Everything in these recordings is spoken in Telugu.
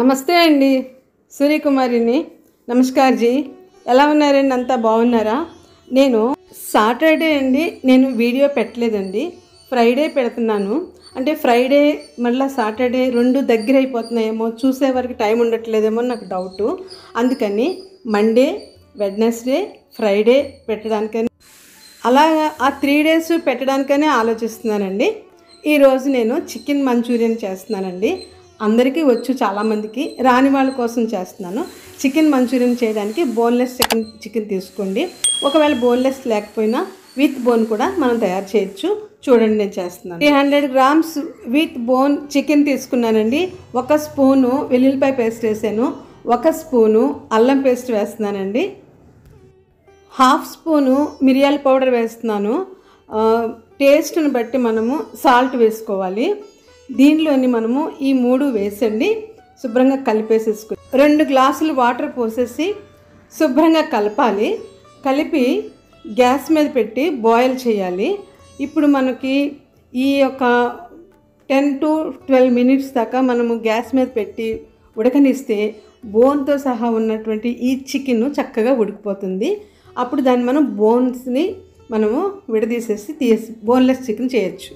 నమస్తే అండి సూర్యకుమారిని నమస్కార్ జీ ఎలా ఉన్నారండి అంతా బాగున్నారా నేను సాటర్డే అండి నేను వీడియో పెట్టలేదండి ఫ్రైడే పెడుతున్నాను అంటే ఫ్రైడే మళ్ళీ సాటర్డే రెండు దగ్గర అయిపోతున్నాయేమో చూసే వరకు టైం ఉండట్లేదేమో అని నాకు డౌటు అందుకని మండే వెడ్నెస్డే ఫ్రైడే పెట్టడానికని అలాగా ఆ త్రీ డేస్ పెట్టడానికనే ఆలోచిస్తున్నానండి ఈరోజు నేను చికెన్ మంచూరియన్ చేస్తున్నానండి అందరికీ వచ్చు చాలామందికి రాని వాళ్ళ కోసం చేస్తున్నాను చికెన్ మంచూరియన్ చేయడానికి బోన్లెస్ చికెన్ చికెన్ తీసుకోండి ఒకవేళ బోన్లెస్ లేకపోయినా విత్ బోన్ కూడా మనం తయారు చేయొచ్చు చూడండి నేను చేస్తున్నాను three hundred grams with bone chicken తీసుకున్నానండి ఒక స్పూను వెల్లుల్లిపాయ పేస్ట్ వేసాను ఒక స్పూను అల్లం పేస్ట్ వేస్తున్నానండి హాఫ్ స్పూను మిరియాల పౌడర్ వేస్తున్నాను ఆ, టేస్ట్ని బట్టి మనము సాల్ట్ వేసుకోవాలి దీనిలోని మనము ఈ మూడు వేసండి శుభ్రంగా కలిపేసేసుకుని రెండు గ్లాసులు వాటర్ పోసేసి శుభ్రంగా కలపాలి కలిపి గ్యాస్ మీద పెట్టి బాయిల్ చేయాలి ఇప్పుడు మనకి ఈ యొక్క టెన్ టు ట్వెల్వ్ మినిట్స్ దాకా మనము గ్యాస్ మీద పెట్టి ఉడకనిస్తే బోన్తో సహా ఉన్నటువంటి ఈ చికెన్ చక్కగా ఉడికిపోతుంది అప్పుడు దాన్ని మనం బోన్స్ని మనము విడదీసేసి తీసి బోన్లెస్ చికెన్ చేయొచ్చు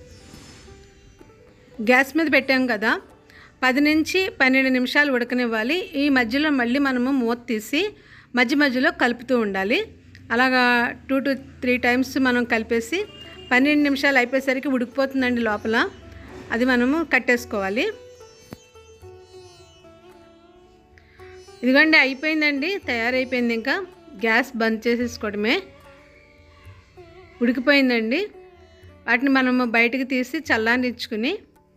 గ్యాస్ మీద పెట్టాం కదా పది నుంచి పన్నెండు నిమిషాలు ఉడకనివ్వాలి ఈ మధ్యలో మళ్ళీ మనము మూత తీసి మధ్య మధ్యలో కలుపుతూ ఉండాలి అలాగా టూ టు త్రీ టైమ్స్ మనం కలిపేసి పన్నెండు నిమిషాలు అయిపోయేసరికి ఉడికిపోతుందండి లోపల అది మనము కట్టేసుకోవాలి ఇదిగోండి అయిపోయిందండి తయారైపోయింది ఇంకా గ్యాస్ బంద్ చేసేసుకోవడమే ఉడికిపోయిందండి వాటిని మనము బయటకు తీసి చల్లారించుకుని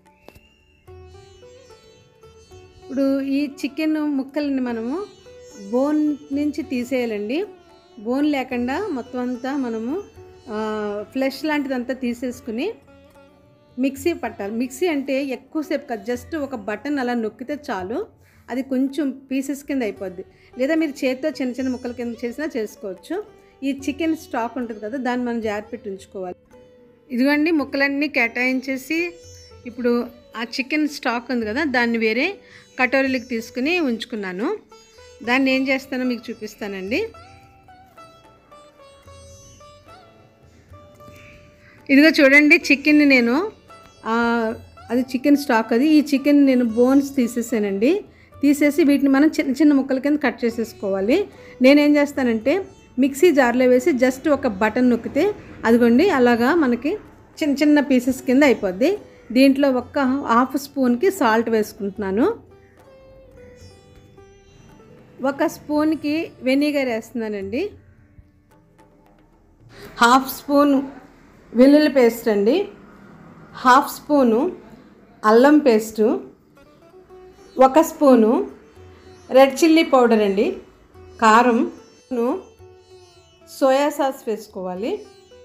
ఇప్పుడు ఈ చికెన్ ముక్కల్ని మనము బోన్ నుంచి తీసేయాలండి బోన్ లేకుండా మొత్తం అంతా మనము ఫ్లెష్ లాంటిదంతా తీసేసుకుని మిక్సీ పట్టాలి మిక్సీ అంటే ఎక్కువసేపు కాదు జస్ట్ ఒక బటన్ అలా నొక్కితే చాలు అది కొంచెం పీసెస్ కింద అయిపోద్ది లేదా మీరు చేతితో చిన్న చిన్న ముక్కల కింద చేసినా చేసుకోవచ్చు ఈ చికెన్ స్టాక్ ఉంటుంది కదా దాన్ని మనం జాగ్రత్త పెట్టి ఉంచుకోవాలి ఇదిగోండి ముక్కలన్నీ కేటాయించేసి ఇప్పుడు ఆ చికెన్ స్టాక్ ఉంది కదా దాన్ని వేరే కటోరీలకు తీసుకుని ఉంచుకున్నాను దాన్ని ఏం చేస్తానో మీకు చూపిస్తానండి ఇదిగో చూడండి చికెన్ నేను ఆ, అది చికెన్ స్టాక్ అది ఈ చికెన్ నేను బోన్స్ తీసేసానండి తీసేసి వీటిని మనం చిన్న చిన్న ముక్కల కింద కట్ చేసేసుకోవాలి నేనేం చేస్తానంటే మిక్సీ జార్లో వేసి జస్ట్ ఒక బటన్ నొక్కితే అదిగోండి అలాగా మనకి చిన్న చిన్న పీసెస్ కింద అయిపోద్ది దీంట్లో ఒక్క హాఫ్ స్పూన్కి సాల్ట్ వేసుకుంటున్నాను ఒక స్పూన్కి వెనిగర్ వేస్తున్నానండి హాఫ్ స్పూన్ వెల్లుల్లి పేస్ట్ అండి హాఫ్ స్పూను అల్లం పేస్టు ఒక స్పూను రెడ్ చిల్లీ పౌడర్ అండి కారం సోయా సాస్ వేసుకోవాలి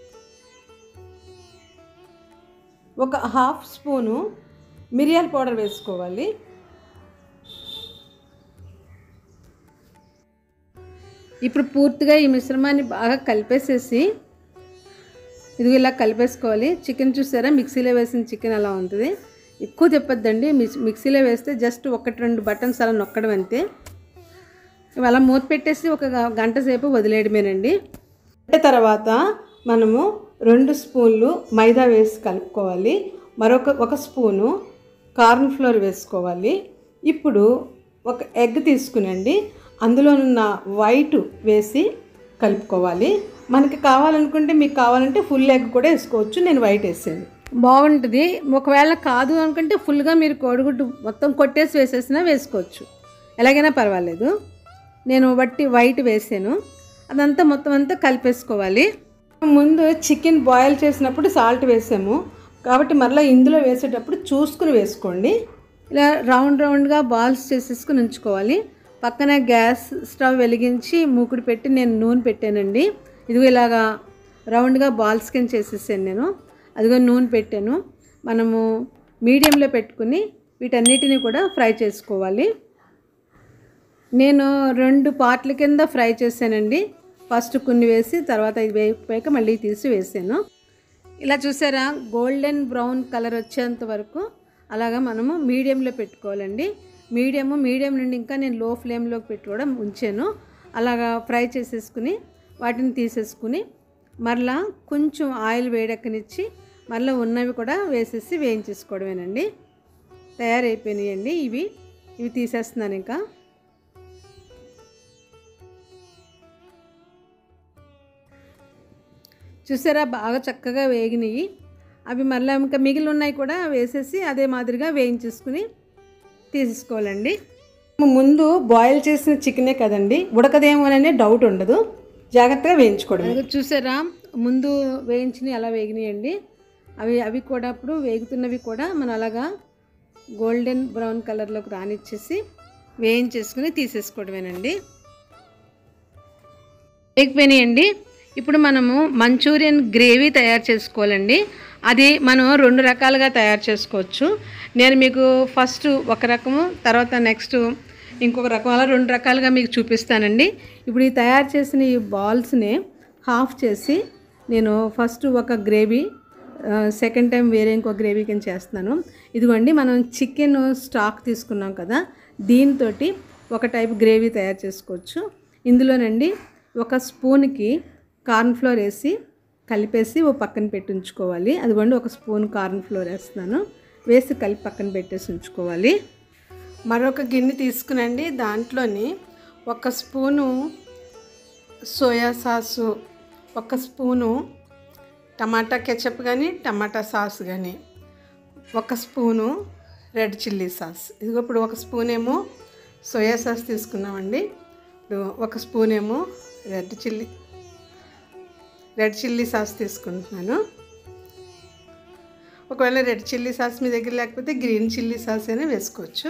ఒక హాఫ్ స్పూను మిరియాల పౌడర్ వేసుకోవాలి ఇప్పుడు పూర్తిగా ఈ మిశ్రమాన్ని బాగా కలిపేసేసి ఇది ఇలా కలిపేసుకోవాలి చికెన్ చూసారా మిక్సీలో వేసిన చికెన్ అలా ఉంటుంది ఎక్కువ చెప్పొద్దండి మిక్స్- మిక్సీలో వేస్తే జస్ట్ ఒకటి రెండు బటన్స్ అలా నొక్కడం అంతే ఇవి అలా మూత పెట్టేసి ఒక గ- గంట సేపు వదిలేయడమేనండి అంటే తర్వాత మనము రెండు స్పూన్లు మైదా వేసి కలుపుకోవాలి మరొక ఒక స్పూను కార్న్ ఫ్లోర్ వేసుకోవాలి ఇప్పుడు ఒక ఎగ్ తీసుకునండి అందులోనున్న వైట్ వేసి కలుపుకోవాలి మనకి కావాలనుకుంటే మీకు కావాలంటే ఫుల్ ఎగ్ కూడా వేసుకోవచ్చు నేను వైట్ వేసాను బాగుంటుంది ఒకవేళ కాదు అనుకుంటే ఫుల్గా మీరు కోడిగుడ్డు మొత్తం కొట్టేసి వేసేసినా వేసుకోవచ్చు ఎలాగైనా పర్వాలేదు నేను వట్టి వైట్ వేసాను అదంతా మొత్తం అంతా కలిపేసుకోవాలి ముందు చికెన్ బాయిల్ చేసినప్పుడు సాల్ట్ వేసాము కాబట్టి మరలా ఇందులో వేసేటప్పుడు చూసుకుని వేసుకోండి ఇలా రౌండ్ రౌండ్గా బాల్స్ చేసేసుకుని ఉంచుకోవాలి పక్కన గ్యాస్ స్టవ్ వెలిగించి మూకుడు పెట్టి నేను నూనె పెట్టానండి ఇదిగో ఇలాగా రౌండ్గా బాల్స్ కింద చేసేసాను నేను అదిగో నూనె పెట్టాను మనము మీడియంలో పెట్టుకుని వీటన్నిటిని కూడా ఫ్రై చేసుకోవాలి నేను రెండు పార్ట్ల కింద ఫ్రై చేశానండి ఫస్ట్ కొన్ని వేసి తర్వాత ఇది వేగిపోయాక మళ్ళీ తీసి వేసాను ఇలా చూసారా గోల్డెన్ బ్రౌన్ కలర్ వచ్చేంత వరకు అలాగా మనము మీడియంలో పెట్టుకోవాలండి మీడియం మీడియం నుండి ఇంకా నేను లో ఫ్లేమ్లోకి పెట్టి కూడా ఉంచాను అలాగా ఫ్రై చేసేసుకుని వాటిని తీసేసుకుని మరలా కొంచెం ఆయిల్ వేడెక్కనిచ్చి మరలా ఉన్నవి కూడా వేసేసి వేయించేసుకోవడమేనండి తయారైపోయినాయండి ఇవి ఇవి తీసేస్తున్నాను ఇంకా చూసారా బాగా చక్కగా వేగినాయి అవి మళ్ళీ ఇంకా మిగిలి ఉన్నాయి కూడా వేసేసి అదే మాదిరిగా వేయించేసుకుని తీసేసుకోవాలండి ముందు బాయిల్ చేసిన చికెనే కదండి ఉడకదేమోననే డౌట్ ఉండదు జాగ్రత్తగా వేయించుకోవడం చూసారా ముందు వేయించినవి అలా వేగినాయండి అవి అవి కూడా అప్పుడు వేగుతున్నవి కూడా మనం అలాగా గోల్డెన్ బ్రౌన్ కలర్లోకి రానిచ్చేసి వేయించేసుకుని తీసేసుకోవడమేనండి వేగిపోయినాయండి ఇప్పుడు మనము మంచూరియన్ గ్రేవీ తయారు చేసుకోవాలండి అది మనం రెండు రకాలుగా తయారు చేసుకోవచ్చు నేను మీకు ఫస్ట్ ఒక రకము తర్వాత నెక్స్ట్ ఇంకొక రకం అలా రెండు రకాలుగా మీకు చూపిస్తానండి ఇప్పుడు ఈ తయారు చేసిన ఈ బాల్స్ని హాఫ్ చేసి నేను ఫస్ట్ ఒక గ్రేవీ సెకండ్ టైం వేరే ఇంకో గ్రేవీ కింద చేస్తున్నాను ఇదిగోండి మనం చికెన్ స్టాక్ తీసుకున్నాం కదా దీంతో ఒక టైప్ గ్రేవీ తయారు చేసుకోవచ్చు ఇందులోనండి ఒక స్పూన్కి కార్న్ ఫ్లోర్ వేసి కలిపేసి ఓ పక్కన పెట్టి ఉంచుకోవాలి అదిగోండి ఒక స్పూన్ కార్న్ ఫ్లోర్ వేస్తున్నాను వేసి కలిపి పక్కన పెట్టేసి ఉంచుకోవాలి మరొక గిన్నె తీసుకునండి దాంట్లోని ఒక స్పూను సోయా సాసు ఒక స్పూను టమాటా కెచప్ కానీ టమాటా సాస్ కానీ ఒక స్పూను రెడ్ చిల్లీ సాస్ ఇదిగో ఇప్పుడు ఒక స్పూన్ ఏమో సోయా సాస్ తీసుకున్నామండి ఇప్పుడు ఒక స్పూన్ ఏమో red chilli red chilli sauce తీసుకుంటున్నాను ఒకవేళ రెడ్ చిల్లీ సాస్ మీ దగ్గర లేకపోతే గ్రీన్ చిల్లీ సాస్ అయినా వేసుకోవచ్చు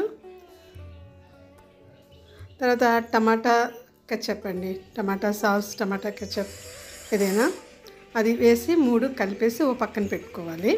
తర్వాత టమాటా కెచప్ అండి టమాటా సాస్ టమాటా కెచప్ ఏదైనా అది వేసి మూడు కలిపేసి ఓ పక్కన పెట్టుకోవాలి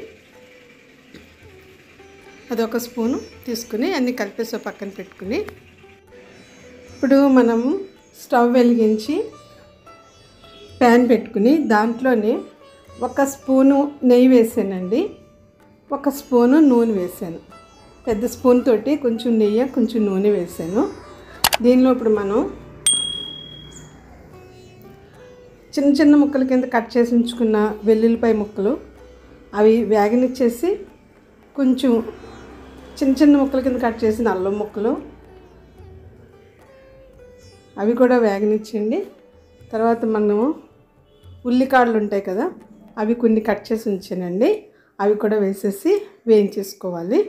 అది ఒక స్పూను తీసుకుని అన్నీ కలిపేసి ఓ పక్కన పెట్టుకుని ఇప్పుడు మనం స్టవ్ వెలిగించి ప్యాన్ పెట్టుకుని దాంట్లోనే ఒక స్పూను నెయ్యి వేసానండి ఒక స్పూను నూనె వేసాను పెద్ద స్పూన్ తోటి కొంచెం నెయ్యి కొంచెం నూనె వేసాను దీనిలో ఇప్పుడు మనం చిన్న చిన్న ముక్కల కింద కట్ చేసి ఉంచుకున్న వెల్లుల్లిపాయ ముక్కలు అవి వేగనిచ్చేసి కొంచెం చిన్న చిన్న ముక్కల కింద కట్ చేసిన అల్లం ముక్కలు అవి కూడా వేగనిచ్చండి తర్వాత మనము ఉల్లికాడలు ఉంటాయి కదా అవి కొన్ని కట్ చేసి ఉంచానండి అవి కూడా వేసేసి వేయించేసుకోవాలి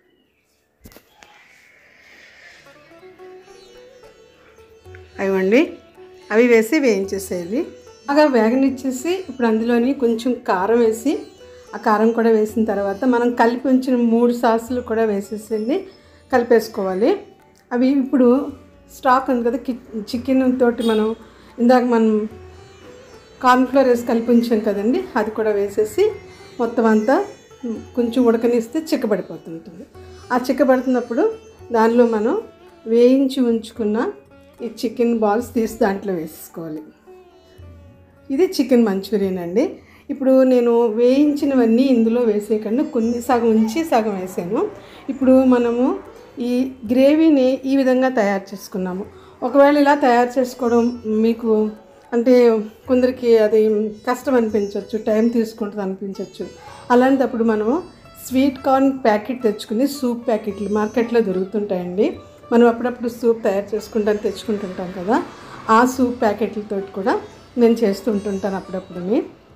అవండి అవి వేసి వేయించేసేయాలి బాగా వేగనిచ్చేసి ఇప్పుడు అందులోని కొంచెం కారం వేసి ఆ కారం కూడా వేసిన తర్వాత మనం కలిపి ఉంచిన మూడు సాసులు కూడా వేసేసండి కలిపేసుకోవాలి అవి ఇప్పుడు స్టాక్ ఉంది కదా కి చికెన్ తోటి మనం ఇందాక మనం కార్న్ఫ్లోర్ వేసి కలిపి ఉంచాం కదండి అది కూడా వేసేసి మొత్తం అంతా కొంచెం ఉడకనిస్తే చిక్కబడిపోతుంటుంది ఆ చిక్కబడుతున్నప్పుడు దానిలో మనం వేయించి ఉంచుకున్న ఈ చికెన్ బాల్స్ తీసి దాంట్లో వేసుకోవాలి ఇది చికెన్ మంచూరియన్ అండి ఇప్పుడు నేను వేయించినవన్నీ ఇందులో వేసేయకుండా కొన్ని సగం ఉంచి సగం వేసాను ఇప్పుడు మనము ఈ గ్రేవీని ఈ విధంగా తయారు చేసుకున్నాము ఒకవేళ ఇలా తయారు చేసుకోవడం మీకు అంటే కొందరికి అది కష్టం అనిపించవచ్చు టైం తీసుకుంటుంది అనిపించవచ్చు అలాంటప్పుడు మనము స్వీట్ కార్న్ ప్యాకెట్ తెచ్చుకుని సూప్ ప్యాకెట్లు మార్కెట్లో దొరుకుతుంటాయండి మనం అప్పుడప్పుడు సూప్ తయారు చేసుకుంటాం తెచ్చుకుంటుంటాం కదా ఆ సూప్ ప్యాకెట్లతో కూడా నేను చేస్తుంటుంటాను అప్పుడప్పుడుని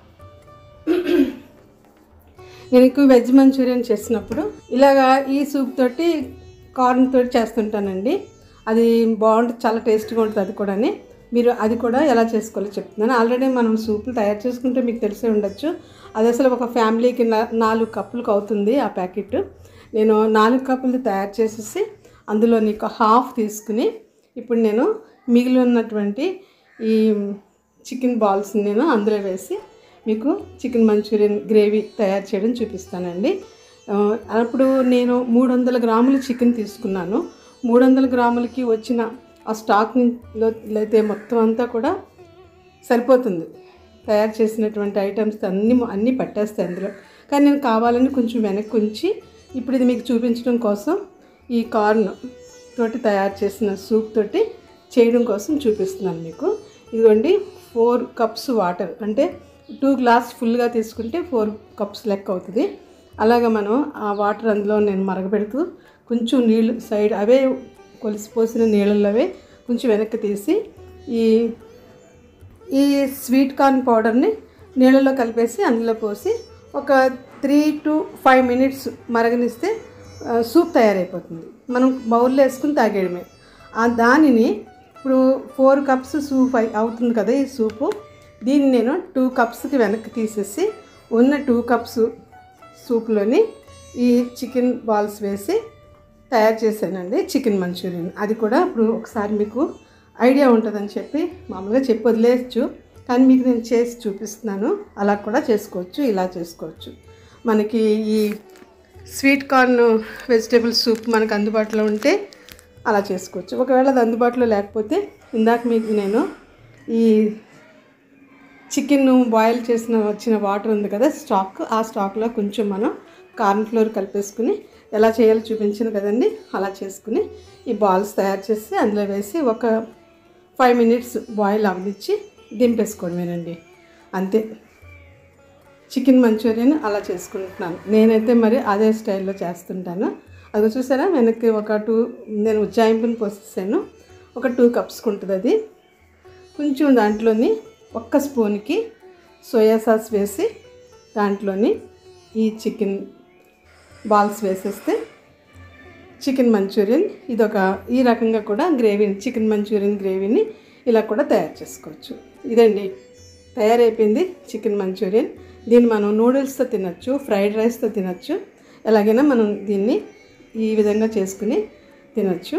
నేను ఎక్కువ వెజ్ మంచూరియన్ చేసినప్పుడు ఇలాగా ఈ సూప్ తోటి కార్న్ తోటి చేస్తుంటానండి అది బాగుంటుంది చాలా టేస్ట్గా ఉంటుంది అది కూడా మీరు అది కూడా ఎలా చేసుకోవాలో చెప్తున్నాను ఆల్రెడీ మనం సూపులు తయారు చేసుకుంటే మీకు తెలిసే ఉండొచ్చు అది అసలు ఒక ఫ్యామిలీకి నా- నాలుగు కప్పులకు అవుతుంది ఆ ప్యాకెట్ నేను నాలుగు కప్పులు తయారు చేసేసి అందులో నీకు హాఫ్ తీసుకుని ఇప్పుడు నేను మిగిలి ఉన్నటువంటి ఈ చికెన్ బాల్స్ని నేను అందులో వేసి మీకు చికెన్ మంచూరియన్ గ్రేవీ తయారు చేయడం చూపిస్తానండి ఆ, అప్పుడు నేను మూడు వందల గ్రాముల చికెన్ తీసుకున్నాను మూడు వందల గ్రాములకి వచ్చిన ఆ స్టాక్ లో అయితే మొత్తం అంతా కూడా సరిపోతుంది తయారు చేసినటువంటి ఐటమ్స్ అన్నీ అన్నీ పట్టేస్తాయి అందులో కానీ నేను కావాలని కొంచెం వెనక్కి ఉంచి ఇప్పుడు ఇది మీకు చూపించడం కోసం ఈ కార్న్ తోటి తయారు చేసిన సూప్ తోటి చేయడం కోసం చూపిస్తున్నాను మీకు ఇదిగోండి ఫోర్ కప్స్ వాటర్ అంటే టూ గ్లాస్ ఫుల్గా తీసుకుంటే ఫోర్ కప్స్ లెక్క అవుతుంది అలాగ మనం ఆ వాటర్ అందులో నేను మరగపెడుతూ కొంచెం నీళ్ళు సైడ్ అవే కొలిసిపోసిన నీళ్ళలోవే కొంచెం వెనక్కి తీసి ఈ ఈ స్వీట్ కార్న్ పౌడర్ని నీళ్ళలో కలిపేసి అందులో పోసి ఒక త్రీ టు ఫైవ్ మినిట్స్ మరగనిస్తే ఆ, సూప్ తయారైపోతుంది మనం బౌల్లో వేసుకుని తాగేయడమే ఆ దానిని ఇప్పుడు ఫోర్ కప్స్ సూప్ అయి అవుతుంది కదా ఈ సూపు దీన్ని నేను టూ కప్స్కి వెనక్కి తీసేసి ఉన్న టూ కప్స్ సూప్లోని ఈ చికెన్ బాల్స్ వేసి తయారు చేశానండి చికెన్ మంచూరియన్ అది కూడా ఇప్పుడు ఒకసారి మీకు ఐడియా ఉంటుందని చెప్పి మామూలుగా చెప్పి వదిలేయచ్చు కానీ మీకు నేను చేసి చూపిస్తున్నాను అలా కూడా చేసుకోవచ్చు ఇలా చేసుకోవచ్చు మనకి ఈ స్వీట్ కార్న్ వెజిటేబుల్ సూప్ మనకు అందుబాటులో ఉంటే అలా చేసుకోవచ్చు ఒకవేళ అది అందుబాటులో లేకపోతే ఇందాక మీకు నేను ఈ చికెన్ బాయిల్ చేసిన వచ్చిన వాటర్ ఉంది కదా స్టాక్ ఆ స్టాక్లో కొంచెం మనం కార్న్ ఫ్లోర్ కలిపేసుకుని ఎలా చేయాలో చూపించాను కదండి అలా చేసుకుని ఈ బాల్స్ తయారు చేసి అందులో వేసి ఒక ఫైవ్ మినిట్స్ బాయిల్ అవనిచ్చి దింపేసుకోవడమేనండి అంతే చికెన్ మంచూరియన్ అలా చేసుకుంటున్నాను నేనైతే మరి అదే స్టైల్లో చేస్తుంటాను అది చూసారా వెనక్కి ఒక టూ నేను ఉజ్జాయింపుని పోసేసాను ఒక టూ కప్స్కి ఉంటుంది అది కొంచెం దాంట్లోని ఒక్క స్పూన్కి సోయా సాస్ వేసి దాంట్లోని ఈ చికెన్ బాల్స్ వేసేస్తే చికెన్ మంచూరియన్ ఇదొక ఈ రకంగా కూడా గ్రేవీని చికెన్ మంచూరియన్ గ్రేవీని ఇలా కూడా తయారు చేసుకోవచ్చు ఇదండి తయారైపోయింది చికెన్ మంచూరియన్ దీన్ని మనం నూడిల్స్తో తినచ్చు ఫ్రైడ్ రైస్తో తినచ్చు ఎలాగైనా మనం దీన్ని ఈ విధంగా చేసుకుని తినచ్చు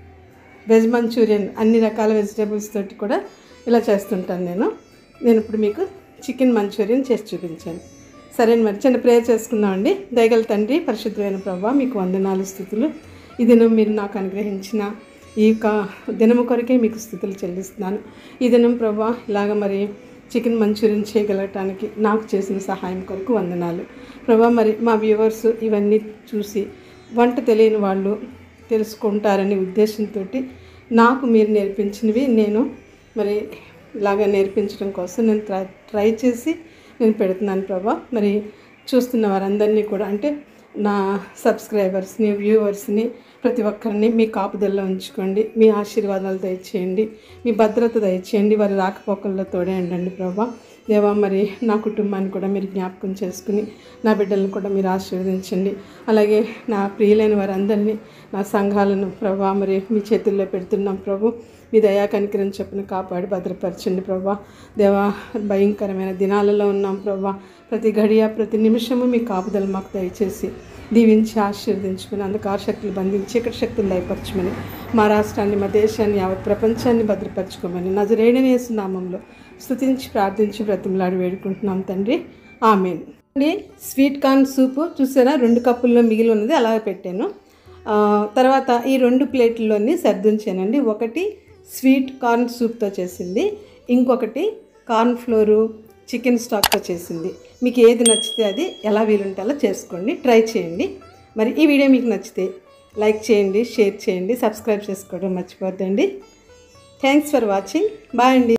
వెజ్ మంచూరియన్ అన్ని రకాల వెజిటేబుల్స్ తోటి కూడా ఇలా చేస్తుంటాను నేను నేను ఇప్పుడు మీకు చికెన్ మంచూరియన్ చేసి చూపించాను సరే మరి చిన్న ప్రేయర్ చేసుకుందామండి దయగల తండ్రి పరిశుద్ధమైన ప్రభావ మీకు వందనాలు స్థుతులు ఈ దినం మీరు నాకు అనుగ్రహించిన ఈ యొక్క దినము కొరకే మీకు స్థుతులు చెల్లిస్తున్నాను ఈ దినం ప్రభా ఇలాగ మరి చికెన్ మంచూరియన్ చేయగలగటానికి నాకు చేసిన సహాయం కొరకు వందనాలు ప్రభా మరి మా వ్యూవర్స్ ఇవన్నీ చూసి వంట తెలియని వాళ్ళు తెలుసుకుంటారనే ఉద్దేశంతో నాకు మీరు నేర్పించినవి నేను మరి ఇలాగ నేర్పించడం కోసం నేను ట్రై ట్రై చేసి నేను పెడుతున్నాను ప్రభా మరి చూస్తున్న వారందరినీ కూడా అంటే నా సబ్స్క్రైబర్స్ని వ్యూవర్స్ని ప్రతి ఒక్కరిని మీ కాపుదల్లో ఉంచుకోండి మీ ఆశీర్వాదాలు దయచేయండి మీ భద్రత దయచేయండి వారి రాకపోకల్లో తోడేయండి ప్రభా దేవా మరి నా కుటుంబాన్ని కూడా మీరు జ్ఞాపకం చేసుకుని నా బిడ్డలను కూడా మీరు ఆశీర్వదించండి అలాగే నా ప్రియులైన వారందరినీ నా సంఘాలను ప్రభా మరి మీ చేతుల్లో పెడుతున్నాం ప్రభు మీ దయా కనికరం చెప్పిన కాపాడి భద్రపరచండి ప్రభా దేవా భయంకరమైన దినాలలో ఉన్నాం ప్రభా ప్రతి గడియ ప్రతి నిమిషము మీ కాపుదల మాకు దయచేసి దీవించి ఆశీర్వదించుకుని అంధకార శక్తులు బంధించి ఇక్కడ శక్తులు దయపరచమని మా రాష్ట్రాన్ని మా దేశాన్ని యావత్ ప్రపంచాన్ని భద్రపరచుకోమని నజరేడనేసు నామంలో స్తుతించి ప్రార్థించి బ్రతిమలాడి వేడుకుంటున్నాం తండ్రి ఆమెన్ అండి స్వీట్ కార్న్ సూపు చూసారా రెండు కప్పుల్లో మిగిలి ఉన్నది అలాగే పెట్టాను ఆ, తర్వాత ఈ రెండు ప్లేట్లలోని సర్దుంచానండి ఒకటి స్వీట్ కార్న్ సూప్తో చేసింది ఇంకొకటి కార్న్ ఫ్లోరు చికెన్ స్టాక్తో చేసింది మీకు ఏది నచ్చితే అది ఎలా వీలుంటే అలా చేసుకోండి ట్రై చేయండి మరి ఈ వీడియో మీకు నచ్చితే లైక్ చేయండి షేర్ చేయండి సబ్స్క్రైబ్ చేసుకోవడం మర్చిపోద్దండి థ్యాంక్స్ ఫర్ వాచింగ్ బాయ్ అండి